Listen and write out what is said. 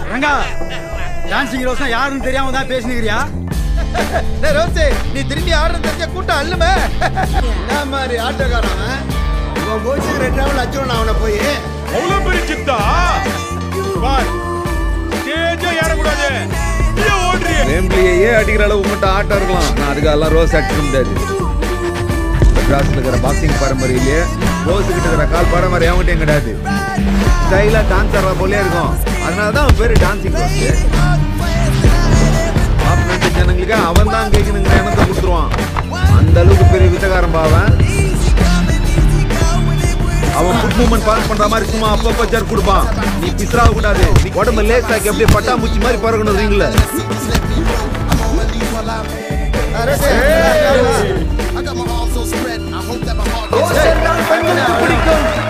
Ranga dancing ரோஸ்னா யாருன்னு தெரியாம தான் பேசினுக்கிறியா டேய் ரோசி நீ திரும்பி ஆடுறது தெரிஞ்ச கூட்டம் அள்ளுமே என்ன மாதிரி ஆட்டோக்காரன் அவன்? உன் கோச்சுக்கு ரெண்டு நாள் அச்சோம் அவனை போய் அவ்வளவு பெரிய சித்தா பார் ஸ்டேஜே ஏறக்கூடாது ஏன் ஓடுறிய வேம்பிலியே அடிக்கிற அளவுக்கு மட்டும் ஆட்டம் இருக்கலாம் நான் அதுக்கெல்லாம் ரோஸ் அடிக்க முடியாது மெட்ராஸ்ல இருக்கிற பாக்ஸிங் பாரம்பரியிலே ரோஸ் கிட்ட இருக்கிற கால் பாரம்பரியம் அவங்ககிட்டயும் கிடையாது ஸ்டைலா டான்ஸ் ஆடுற போலே இருக்கும் அதனால தான் அவன் பேரு டான்சிங் ரோஸ் ஆப்ரேட் ஜனங்களுக்கு அவன் தான் கேட்கணுங்கிற எண்ணத்தை கொடுத்துருவான் அந்த அளவுக்கு பெரிய வித்தகாரம் பாவன் அவன் ஃபுட் மூவ்மெண்ட் பாஸ் பண்ற மாதிரி சும்மா அப்பப்போ ஜர் கொடுப்பான் நீ பிஸ்ராக கூடாது நீ உடம்பு லேசாக்கி அப்படியே பட்டாம்பூச்சி மாதிரி பறக்கணும் ரீங்கள பெண்களுக்கு பிடிக்கும்